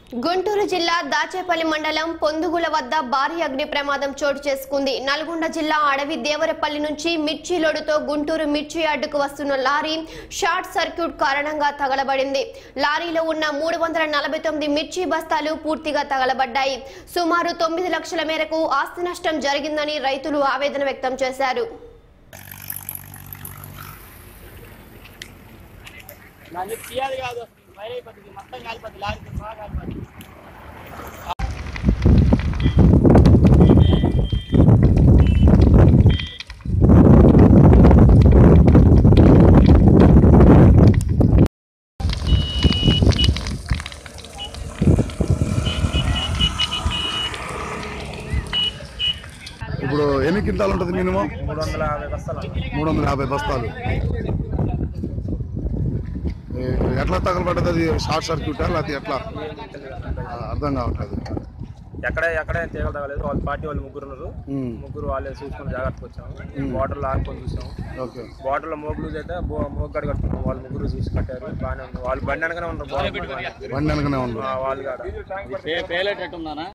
గుంటూరు జిల్లా దాచేపల్లి మండలం పొందుగుల వద్ద భారీ అగ్ని ప్రమాదం చోటు చేసుకుంది నల్గొండ జిల్లా అడవి దేవరపల్లి నుంచి మిర్చి లోడుతో గుంటూరు మిర్చి అడ్డుకు వస్తున్న లారీ షార్ట్ సర్క్యూట్ కారణంగా తగలబడింది లారీలో ఉన్న మూడు వందల నలభై తొమ్మిది మిర్చి బస్తాలు పూర్తిగా తగలబడ్డాయి సుమారు తొమ్మిది లక్షల మేరకు ఆస్తి నష్టం జరిగిందని రైతులు ఆవేదన వ్యక్తం చేశారు నన్ను తీయాలి కాదు ఫైర్ అయిపోతుంది మొత్తం కాలిపోతుంది లారీ బాగా కాలిపోతుంది ఇప్పుడు ఎన్ని క్వింటాలు ఉంటుంది మినిమం మూడు వందల యాభై బస్తాలు మూడు వందల యాభై బస్తాలు ఏ- ఎట్లా తగలబడ్డది అది షార్ట్ సర్క్యూటా లేకపోతే ఎట్లా ఆ, అర్థం కావట్లేదు ఎక్కడ ఎక్కడ తీగలు తగలేదు వాళ్ళ పార్టీ వాళ్ళు ముగ్గురు ఉన్నారు ఉమ్, ముగ్గురు వాళ్ళే చూసుకొని జాగ్రత్తగా వచ్చాము బార్డర్ లో ఆడుకొని చూసాము ఓకే బార్డర్ లో మోగు లూజ్ అయితే మోగు గడి కట్టుకున్నాం వాళ్ళు ముగ్గురు చూసి కట్టారు బాగానే ఉంది వాళ్ళు బండి అనగానే ఉన్నారు border మీద. బండి వెనకనే ఉంది ఆ, వాళ్ళు కాడ